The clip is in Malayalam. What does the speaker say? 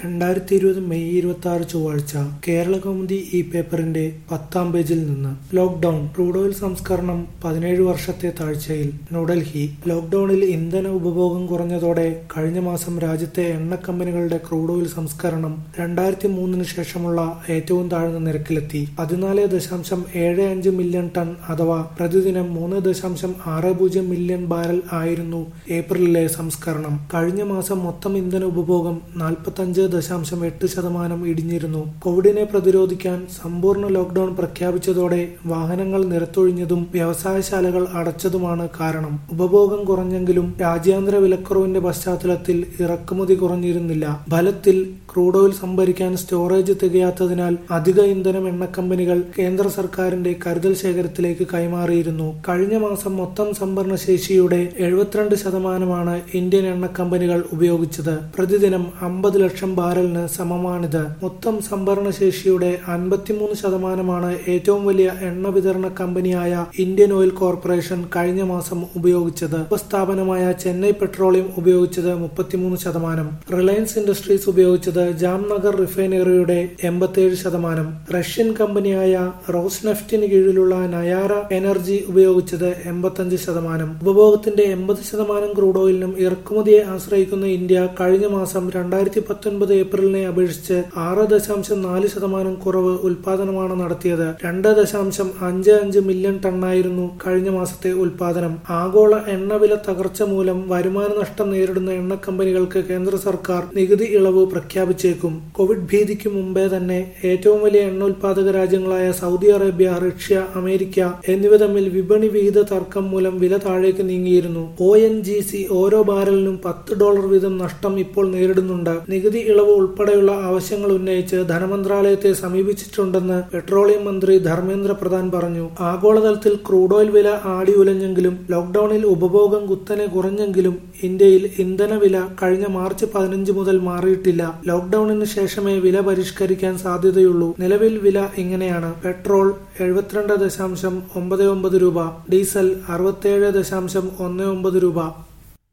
രണ്ടായിരത്തി ഇരുപത് മെയ് ഇരുപത്തി ആറ് ചൊവ്വാഴ്ച കേരളകൗമുദി ഈ പേപ്പറിന്റെ പത്താം പേജിൽ നിന്ന് ലോക്ഡൌൺ ക്രൂഡ് ഓയിൽ സംസ്കരണം പതിനേഴ് വർഷത്തെ താഴ്ചയിൽ ന്യൂഡൽഹി ലോക്ഡൌണിൽ ഇന്ധന ഉപഭോഗം കുറഞ്ഞതോടെ കഴിഞ്ഞ മാസം രാജ്യത്തെ എണ്ണ കമ്പനികളുടെ ക്രൂഡ് ഓയിൽ സംസ്കരണം രണ്ടായിരത്തി മൂന്നിന് ശേഷമുള്ള ഏറ്റവും താഴ്ന്ന നിരക്കിലെത്തി പതിനാല് ദശാംശം ഏഴ് അഞ്ച് മില്യൺ ടൺ അഥവാ പ്രതിദിനം മൂന്ന് ദശാംശം ആറ് പൂജ്യം മില്യൺ ബാരൽ ആയിരുന്നു ഏപ്രിലിലെ സംസ്കരണം കഴിഞ്ഞ മാസം മൊത്തം ഇന്ധന ഉപഭോഗം നാൽപ്പത്തഞ്ച് ദശാംശം എട്ട് ശതമാനം ഇടിഞ്ഞിരുന്നു കോവിഡിനെ പ്രതിരോധിക്കാൻ സമ്പൂർണ്ണ ലോക്ഡൌൺ പ്രഖ്യാപിച്ചതോടെ വാഹനങ്ങൾ നിരത്തൊഴിഞ്ഞതും വ്യവസായശാലകൾ അടച്ചതുമാണ് കാരണം ഉപഭോഗം കുറഞ്ഞെങ്കിലും രാജ്യാന്തര വിലക്കുറവിന്റെ പശ്ചാത്തലത്തിൽ ഇറക്കുമതി കുറഞ്ഞിരുന്നില്ല ഫലത്തിൽ ക്രൂഡ് ഓയിൽ സംഭരിക്കാൻ സ്റ്റോറേജ് തികയാത്തതിനാൽ അധിക ഇന്ധനം എണ്ണ കമ്പനികൾ കേന്ദ്ര സർക്കാരിന്റെ കരുതൽ ശേഖരത്തിലേക്ക് കൈമാറിയിരുന്നു കഴിഞ്ഞ മാസം മൊത്തം സംഭരണ ശേഷിയുടെ എഴുപത്തിരണ്ട് ശതമാനമാണ് ഇന്ത്യൻ എണ്ണ കമ്പനികൾ ഉപയോഗിച്ചത് പ്രതിദിനം അമ്പത് ലക്ഷം ബാരലിന് സമമാണിത് മൊത്തം സംഭരണ ശേഷിയുടെ അൻപത്തിമൂന്ന് ശതമാനമാണ് ഏറ്റവും വലിയ എണ്ണ വിതരണ കമ്പനിയായ ഇന്ത്യൻ ഓയിൽ കോർപ്പറേഷൻ കഴിഞ്ഞ മാസം ഉപയോഗിച്ചത് ഉപസ്ഥാപനമായ ചെന്നൈ പെട്രോളിയം ഉപയോഗിച്ചത് മുപ്പത്തിമൂന്ന് ശതമാനം റിലയൻസ് ഇൻഡസ്ട്രീസ് ഉപയോഗിച്ചത് ജാംനഗർ റിഫൈനറിയുടെ എൺപത്തിയേഴ് ശതമാനം റഷ്യൻ കമ്പനിയായ റോസ്നെഫ്റ്റിന് കീഴിലുള്ള നയാര എനർജി ഉപയോഗിച്ചത് എൺപത്തഞ്ച് ശതമാനം ഉപഭോഗത്തിന്റെ എൺപത് ശതമാനം ക്രൂഡ് ഓയിലിനും ഇറക്കുമതിയെ ആശ്രയിക്കുന്ന ഇന്ത്യ കഴിഞ്ഞ മാസം രണ്ടായിരത്തി പത്തൊൻപത് ഏപ്രിലിനെ അപേക്ഷിച്ച് ആറ് ദശാംശം നാല് ശതമാനം കുറവ് ഉൽപാദനമാണ് നടത്തിയത് രണ്ട് ദശാംശം അഞ്ച് അഞ്ച് മില്യൺ ടണ്ണായിരുന്നു കഴിഞ്ഞ മാസത്തെ ഉൽപാദനം ആഗോള എണ്ണവില തകർച്ച മൂലം വരുമാന നഷ്ടം നേരിടുന്ന എണ്ണ കമ്പനികൾക്ക് കേന്ദ്ര സർക്കാർ നികുതി ഇളവ് പ്രഖ്യാപിച്ചേക്കും കോവിഡ് ഭീതിക്ക് മുമ്പേ തന്നെ ഏറ്റവും വലിയ എണ്ണ ഉൽപാദക രാജ്യങ്ങളായ സൗദി അറേബ്യ റഷ്യ അമേരിക്ക എന്നിവ തമ്മിൽ വിപണി വിഹിത തർക്കം മൂലം വില താഴേക്ക് നീങ്ങിയിരുന്നു ഒ എൻ ജി സി ഓരോ ബാരലിനും പത്ത് ഡോളർ വീതം നഷ്ടം ഇപ്പോൾ നേരിടുന്നുണ്ട് നികുതി ഇളവ് ഉൾപ്പെടെയുള്ള ആവശ്യങ്ങൾ ഉന്നയിച്ച് ധനമന്ത്രാലയത്തെ സമീപിച്ചിട്ടുണ്ടെന്ന് പെട്രോളിയം മന്ത്രി ധർമ്മേന്ദ്ര പ്രധാൻ പറഞ്ഞു ആഗോളതലത്തിൽ ക്രൂഡ് ഓയിൽ വില ആടി ഉലഞ്ഞെങ്കിലും ലോക്ഡൌണിൽ ഉപഭോഗം കുത്തനെ കുറഞ്ഞെങ്കിലും ഇന്ത്യയിൽ ഇന്ധനവില കഴിഞ്ഞ മാർച്ച് പതിനഞ്ച് മുതൽ മാറിയിട്ടില്ല ലോക്ഡൌണിന് ശേഷമേ വില പരിഷ്കരിക്കാൻ സാധ്യതയുള്ളൂ നിലവിൽ വില ഇങ്ങനെയാണ് പെട്രോൾ എഴുപത്തിരണ്ട് ദശാംശം ഒമ്പത് ഒമ്പത് രൂപ ഡീസൽ അറുപത്തിയേഴ് ദശാംശം ഒന്ന് ഒമ്പത് രൂപ